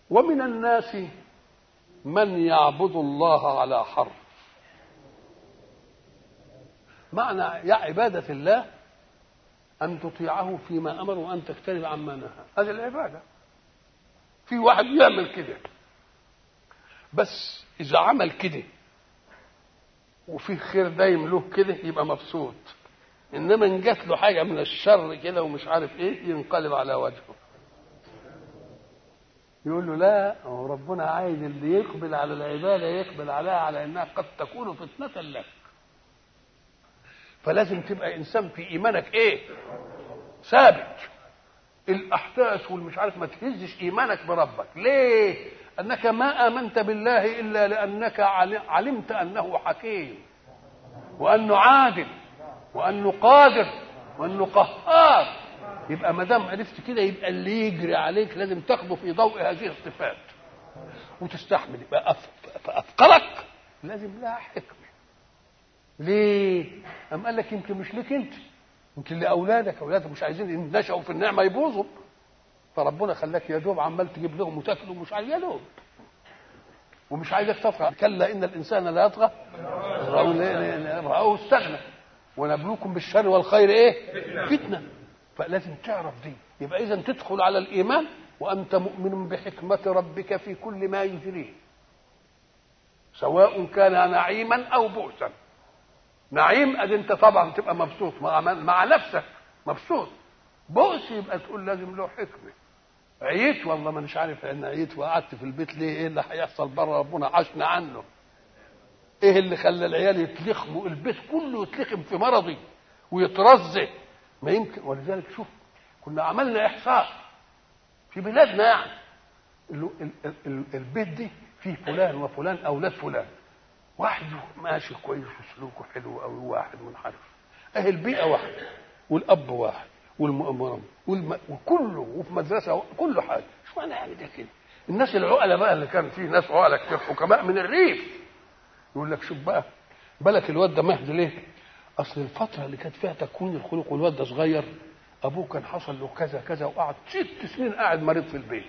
ومن الناس من يعبد الله على حرف معنى يا عبادة الله أن تطيعه فيما أمر وأن تجتنب عما نهى هذه العبادة في واحد يعمل كده بس إذا عمل كده وفي خير دايم له كده يبقى مبسوط انما ان جات له حاجه من الشر كده ومش عارف ايه ينقلب على وجهه يقول له لا هو ربنا عايز اللي يقبل على العباده يقبل عليها على انها قد تكون فتنه لك فلازم تبقى انسان في ايمانك ايه ثابت الاحداث والمش عارف ما تهزش ايمانك بربك ليه انك ما امنت بالله الا لانك علمت انه حكيم وانه عادل وانه قادر وانه قهار يبقى ما دام عرفت كده يبقى اللي يجري عليك لازم تاخده في ضوء هذه الصفات وتستحمل يبقى فافكارك لازم لها حكمه ليه؟ أم قال لك يمكن مش ليك انت يمكن لاولادك اولادك مش عايزين ان نشأوا في النعمه يبوظوا فربنا خلاك يا دوب عمال تجيب لهم وتاكلوا ومش عايز يا دوب ومش عايزك تطغى كلا ان الانسان لا يطغى رأوه استغنى ونبلوكم بالشر والخير ايه فتنه فلازم تعرف دي يبقى اذا تدخل على الايمان وانت مؤمن بحكمه ربك في كل ما يجريه سواء كان نعيما او بؤسا نعيم ادي انت طبعا تبقى مبسوط مع, مع نفسك مبسوط بؤس يبقى تقول لازم له حكمه عييت والله ما مش عارف ان عييت وقعدت في البيت ليه ايه اللي هيحصل بره ربنا عشنا عنه ايه اللي خلى العيال يتلخموا البيت كله يتلخم في مرضي ويترزه ما يمكن ولذلك شوف كنا عملنا احصاء في بلادنا يعني ال ال ال البيت دي فيه فلان وفلان اولاد فلان واحد ماشي كويس وسلوكه حلو قوي واحد منحرف اهي البيئه واحده والاب واحد والمؤمرم والم... وكله وفي مدرسه كله حاجه شو معنى يعني ده كده الناس العقلاء بقى اللي كان فيه ناس عقلاء كتير حكماء من الريف يقول لك شوف بقى بالك الواد ده مهد ليه؟ اصل الفتره اللي كانت فيها تكوين الخلق والواد ده صغير ابوه كان حصل له كذا كذا وقعد ست سنين قاعد مريض في البيت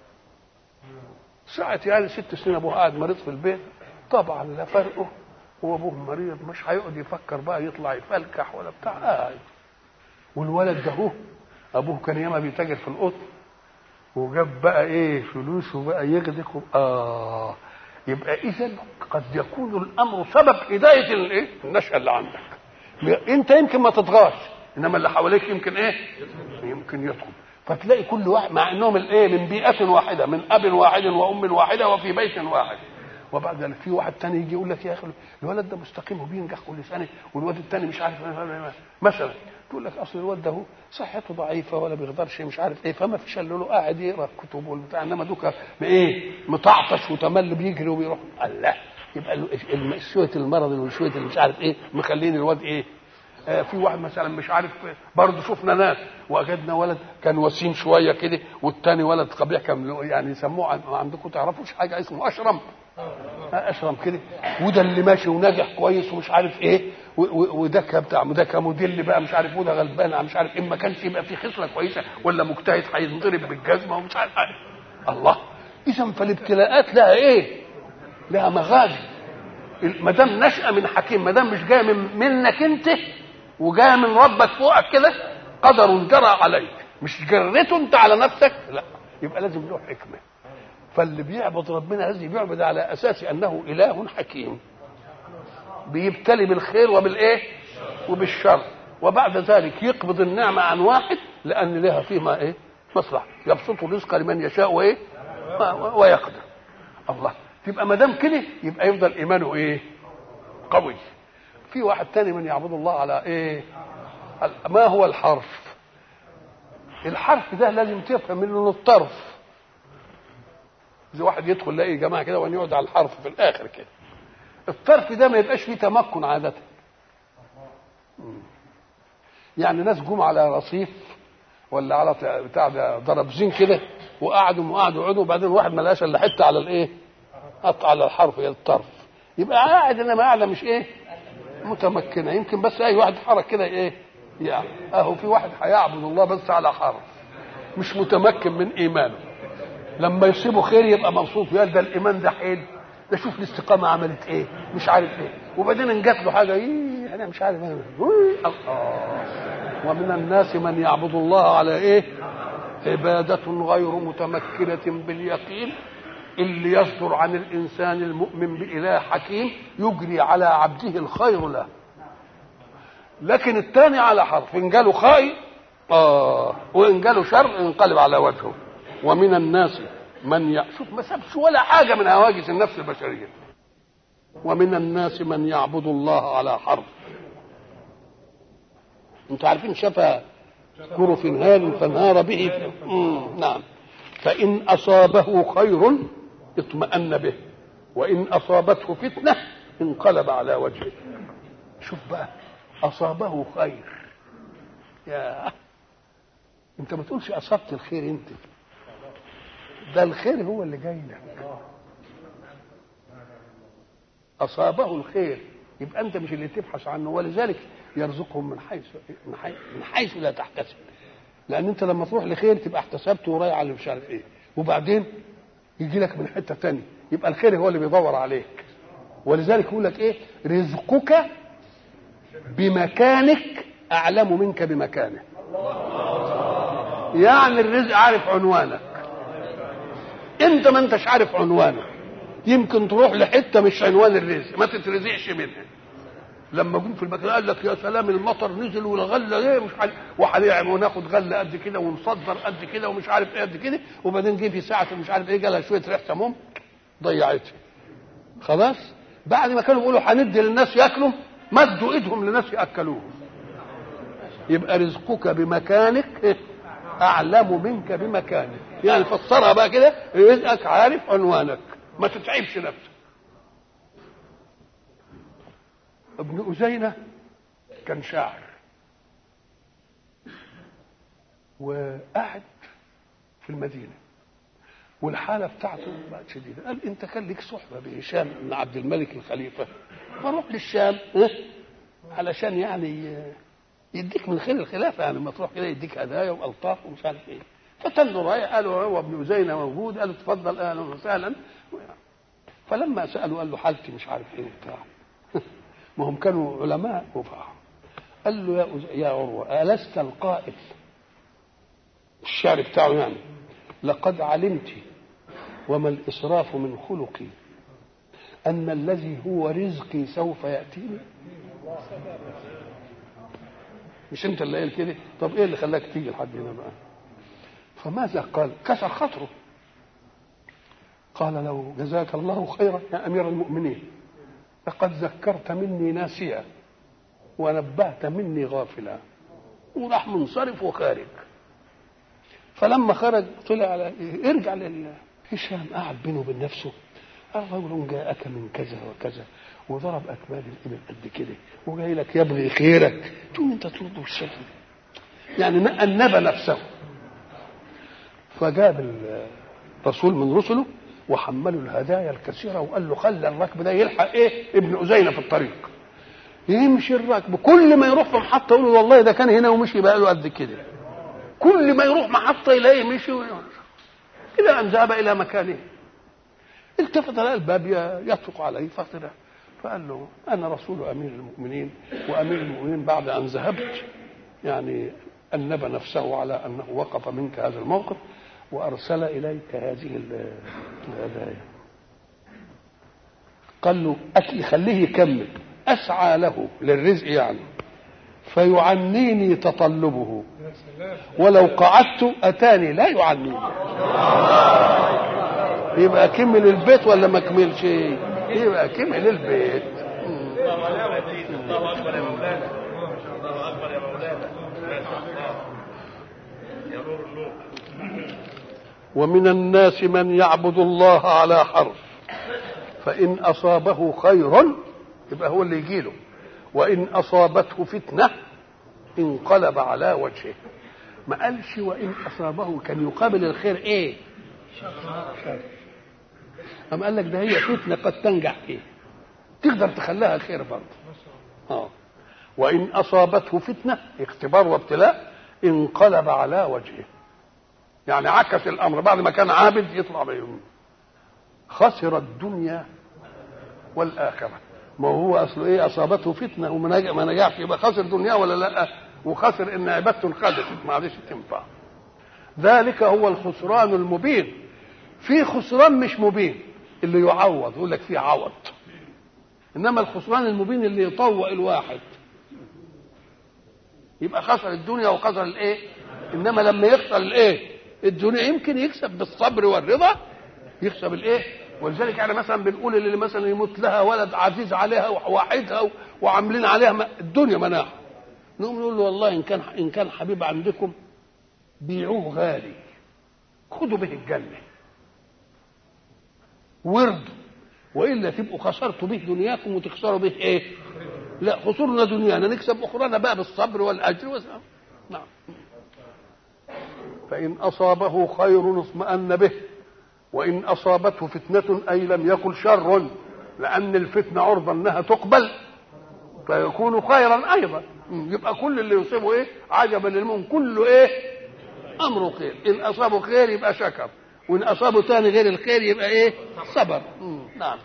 ساعة يعني ست سنين ابوه قاعد مريض في البيت طبعا لا فرقه وابوه مريض مش هيقعد يفكر بقى يطلع يفلكح ولا بتاع قاعد والولد ده هو ابوه كان ياما بيتاجر في القطن وجاب بقى ايه فلوسه بقى يغدق اه يبقى اذا قد يكون الامر سبب هدايه الايه النشأة اللي عندك انت يمكن ما تطغاش انما اللي حواليك يمكن ايه يمكن يطغوا فتلاقي كل واحد مع انهم الايه من بيئه واحده من اب واحد وام واحده وفي بيت واحد وبعد ذلك في واحد تاني يجي يقول لك يا اخي الولد ده مستقيم وبينجح كل سنه والواد التاني مش عارف مثلا تقول لك اصل الواد ده هو صحته ضعيفه ولا بيقدرش مش عارف ايه فما فيش الا له قاعد يقرا كتب والبتاع انما دوكا ايه مطعطش وتمل بيجري وبيروح الله يبقى شويه المرض وشويه اللي مش عارف ايه مخلين الواد ايه آه في واحد مثلا مش عارف برضه شفنا ناس وجدنا ولد كان وسيم شويه كده والتاني ولد قبيح كان يعني يسموه عندكم تعرفوش حاجه اسمه اشرم اشرم كده وده اللي ماشي وناجح كويس ومش عارف ايه وده بتاع ده كموديل بقى مش عارف وده غلبان مش عارف ايه ما كانش يبقى في خصله كويسه ولا مجتهد هينضرب بالجزمه ومش عارف حاجه الله اذا فالابتلاءات لها ايه؟ لها مغازي ما دام نشأة من حكيم ما دام مش جايه من منك انت وجايه من ربك فوقك كده قدر جرى عليك مش جريته انت على نفسك لا يبقى لازم له حكمه فاللي بيعبد ربنا لازم يعبد على اساس انه اله حكيم بيبتلي بالخير وبالايه وبالشر وبعد ذلك يقبض النعمه عن واحد لان لها فيما ايه مصلحه يبسط الرزق لمن يشاء وايه ويقدر الله تبقى ما دام كده يبقى يفضل ايمانه ايه قوي في واحد تاني من يعبد الله على ايه ما هو الحرف الحرف ده لازم تفهم منه الطرف زي واحد يدخل يلاقي جماعه كده وان يقعد على الحرف في الاخر كده الطرف ده ما يبقاش فيه تمكن عاده يعني ناس جم على رصيف ولا على بتاع ده ضربزين كده وقعدوا وقعدوا وقعدوا وبعدين واحد ما لقاش الا حته على الايه؟ قطع على الحرف هي الطرف يبقى قاعد انما قاعده مش ايه؟ متمكنه يمكن بس اي واحد حرك كده ايه؟ يعني اهو في واحد هيعبد الله بس على حرف مش متمكن من ايمانه لما يصيبه خير يبقى مبسوط يا ده الايمان ده حلو ده شوف الاستقامه عملت ايه مش عارف ايه وبعدين ان جات له حاجه ايه انا مش عارف انا الله ومن الناس من يعبد الله على ايه عبادة غير متمكنة باليقين اللي يصدر عن الإنسان المؤمن بإله حكيم يجري على عبده الخير له لكن الثاني على حرف إن جاله خير آه وإن جاله شر انقلب على وجهه ومن الناس من ي... شوف ما سابش ولا حاجة من هواجس النفس البشرية ومن الناس من يعبد الله على حرف انتوا عارفين شفا كرف هال فانهار به مم. نعم فإن أصابه خير اطمأن به وإن أصابته فتنة انقلب على وجهه شوف بقى أصابه خير يا انت ما تقولش أصبت الخير انت ده الخير هو اللي جاي لك أصابه الخير يبقى أنت مش اللي تبحث عنه ولذلك يرزقهم من حيث من حيث, من حيث لا تحتسب لأن أنت لما تروح لخير تبقى احتسبت ورايح على مش عارف إيه وبعدين يجي لك من حتة تانية يبقى الخير هو اللي بيدور عليك ولذلك يقول لك إيه رزقك بمكانك أعلم منك بمكانه يعني الرزق عارف عنوانك انت ما انتش عارف عنوانه يمكن تروح لحته مش عنوان الرزق ما تترزقش منها لما جم في المكان قال لك يا سلام المطر نزل والغله ايه مش عارف وهنعمل وناخد غله قد كده ونصدر قد كده ومش عارف ايه قد كده وبعدين جه في ساعه مش عارف ايه جالها شويه ريح سموم ضيعتها خلاص بعد ما كانوا بيقولوا هندي للناس ياكلوا مدوا ايدهم لناس ياكلوهم يبقى رزقك بمكانك اعلم منك بمكانك يعني فسرها بقى كده رزقك عارف عنوانك ما تتعبش نفسك ابن أزينة كان شاعر وقعد في المدينة والحالة بتاعته بقت شديدة قال أنت كان لك صحبة بهشام بن عبد الملك الخليفة فروح للشام علشان يعني يديك من خير الخلافة يعني لما تروح كده يديك هدايا وألطاف ومش عارف إيه فتنه رايح قالوا هو ابن أزينة موجود قالوا اتفضل أهلا وسهلا فلما سألوا قال له حالتي مش عارف إيه وبتاع ما هم كانوا علماء وفاهم قال له يا يا عروة ألست القائل الشعر بتاعه يعني لقد علمت وما الإسراف من خلقي أن الذي هو رزقي سوف يأتيني مش أنت اللي قايل كده طب إيه اللي خلاك تيجي لحد هنا بقى فماذا قال كسر خاطره قال له جزاك الله خيرا يا أمير المؤمنين لقد ذكرت مني ناسيا ونبهت مني غافلا وراح منصرف وخارج فلما خرج طلع على إيه؟ ارجع لله هشام قعد بينه وبين نفسه رجل جاءك من كذا وكذا وضرب اكمال الابل قد كده وجاي لك يبغي خيرك تقوم انت ترده بالشكل يعني انبى نفسه فجاب الرسول من رسله وحملوا الهدايا الكثيره وقال له خلى الركب ده يلحق ايه ابن أزينة في الطريق يمشي الركب كل ما يروح في محطه يقول له والله ده كان هنا ومشي بقى له قد كده كل ما يروح محطه يلاقيه مشي الى ان ذهب الى مكانه التفت لقى الباب يطرق عليه فطلع فقال له انا رسول امير المؤمنين وامير المؤمنين بعد ان ذهبت يعني انب نفسه على انه وقف منك هذا الموقف وارسل اليك هذه الهدايا قال له أكل خليه يكمل اسعى له للرزق يعني فيعنيني تطلبه ولو قعدت اتاني لا يعنيني يبقى كمل البيت ولا ما كملش يبقى كمل البيت الله اكبر يا مولانا الله اكبر يا مولانا ما شاء الله يا نور النور ومن الناس من يعبد الله على حرف فإن أصابه خير يبقى هو اللي يجيله وإن أصابته فتنة انقلب على وجهه ما قالش وإن أصابه كان يقابل الخير إيه شر أم قال لك ده هي فتنة قد تنجح فيه تقدر تخليها خير برضه آه. وإن أصابته فتنة اختبار وابتلاء انقلب على وجهه يعني عكس الامر بعد ما كان عابد يطلع بيهم خسر الدنيا والاخره ما هو اصله ايه اصابته فتنه وما نجح ما نجحش يبقى خسر دنيا ولا لا وخسر ان عبادته انخدشت ما عادش تنفع ذلك هو الخسران المبين في خسران مش مبين اللي يعوض يقول لك في عوض انما الخسران المبين اللي يطوق الواحد يبقى خسر الدنيا وخسر الايه انما لما يخسر الايه الدنيا يمكن يكسب بالصبر والرضا يكسب الايه ولذلك يعني مثلا بنقول اللي مثلا يموت لها ولد عزيز عليها وواحدها وعاملين عليها الدنيا مناعه نقوم نقول له والله ان كان ان كان حبيب عندكم بيعوه غالي خدوا به الجنه وردوا والا تبقوا خسرتوا به دنياكم وتخسروا به ايه؟ لا خسرنا دنيانا نكسب اخرانا بقى بالصبر والاجر والسلام. نعم فان اصابه خير اطمأن به وان اصابته فتنه اي لم يكن شر لان الفتنه عرضه انها تقبل فيكون خيرا ايضا يبقى كل اللي يصيبه ايه عجبا للمؤمن كله ايه امره خير ان اصابه خير يبقى شكر وان اصابه ثاني غير الخير يبقى ايه صبر نعم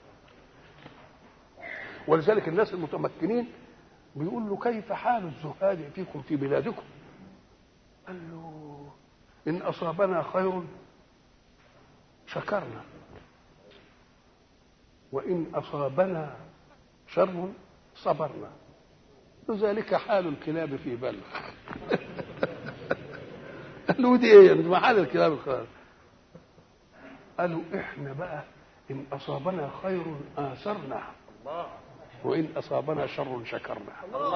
ولذلك الناس المتمكنين بيقول له كيف حال الزهاد فيكم في بلادكم قال له ان اصابنا خير شكرنا وان اصابنا شر صبرنا وذلك حال الكلاب في بلد قالوا دي ايه ما حال الكلاب الخير قالوا احنا بقى ان اصابنا خير اثرنا وان اصابنا شر شكرنا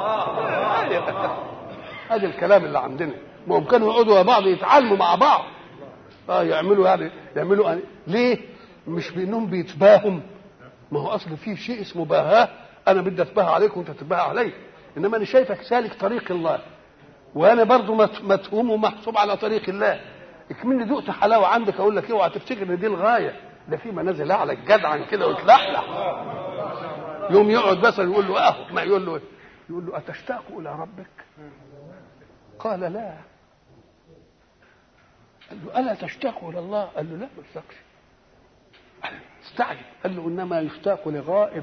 هذا الكلام اللي عندنا ما هم كانوا يقعدوا بعض يتعلموا مع بعض اه يعملوا يعني يعملوا يعني ليه مش بانهم بيتباهم ما هو اصل في شيء اسمه باهاه انا بدي اتباهى عليك وانت تتباهى علي انما انا شايفك سالك طريق الله وانا برضو متهوم ومحسوب على طريق الله اكمني دقت حلاوه عندك اقول لك اوعى تفتكر ان دي الغايه ده في منازل اعلى الجدعا كده وتلحلح يوم يقعد مثلا يقول له اه ما يقول له يقول له اتشتاق الى ربك قال لا قال له الا تشتاق الى الله قال له لا ما اشتاقش استعجب قال له انما يشتاق لغائب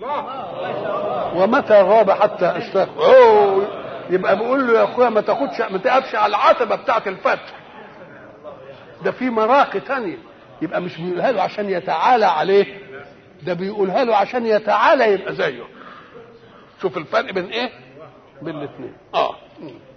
ومتى غاب حتى اشتاق اوه يبقى بيقول له يا اخويا ما تاخدش ما تقفش على العتبه بتاعه الفتح ده في مراقي تانية يبقى مش بيقولها له عشان يتعالى عليه ده بيقولها له عشان يتعالى يبقى زيه شوف الفرق بين ايه بين الاثنين اه